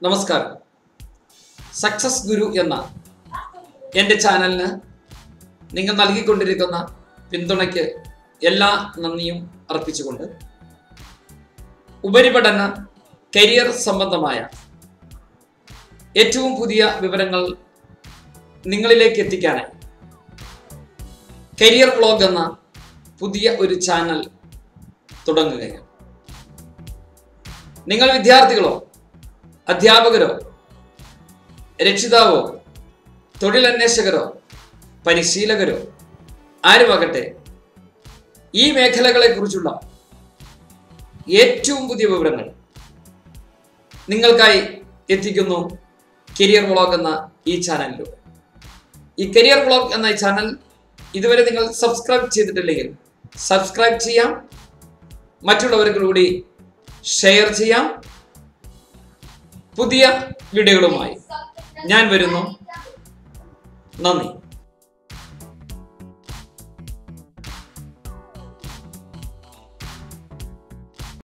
നമസ്കാരം സക്സസ് ഗുരു എന്ന എൻ്റെ ചാനലിന് നിങ്ങൾ നൽകിക്കൊണ്ടിരിക്കുന്ന പിന്തുണയ്ക്ക് എല്ലാ നന്ദിയും അർപ്പിച്ചുകൊണ്ട് ഉപരിപഠന കരിയർ സംബന്ധമായ ഏറ്റവും പുതിയ വിവരങ്ങൾ നിങ്ങളിലേക്ക് എത്തിക്കാനായി കരിയർ വ്ളോഗ് എന്ന പുതിയ ഒരു ചാനൽ തുടങ്ങുകയാണ് നിങ്ങൾ വിദ്യാർത്ഥികളോ അധ്യാപകരോ രക്ഷിതാവോ തൊഴിലന്വേഷകരോ പരിശീലകരോ ആരുമാകട്ടെ ഈ മേഖലകളെ കുറിച്ചുള്ള ഏറ്റവും പുതിയ വിവരങ്ങൾ നിങ്ങൾക്കായി എത്തിക്കുന്നു കരിയർ വ്ളോഗ് എന്ന ഈ ചാനലിലൂടെ ഈ കരിയർ വ്ളോഗ് എന്ന ഈ ചാനൽ ഇതുവരെ നിങ്ങൾ സബ്സ്ക്രൈബ് ചെയ്തിട്ടില്ലെങ്കിൽ സബ്സ്ക്രൈബ് ചെയ്യാം മറ്റുള്ളവർക്ക് കൂടി ഷെയർ ചെയ്യാം പുതിയ വീഡിയോകളുമായി ഞാൻ വരുന്നു നന്ദി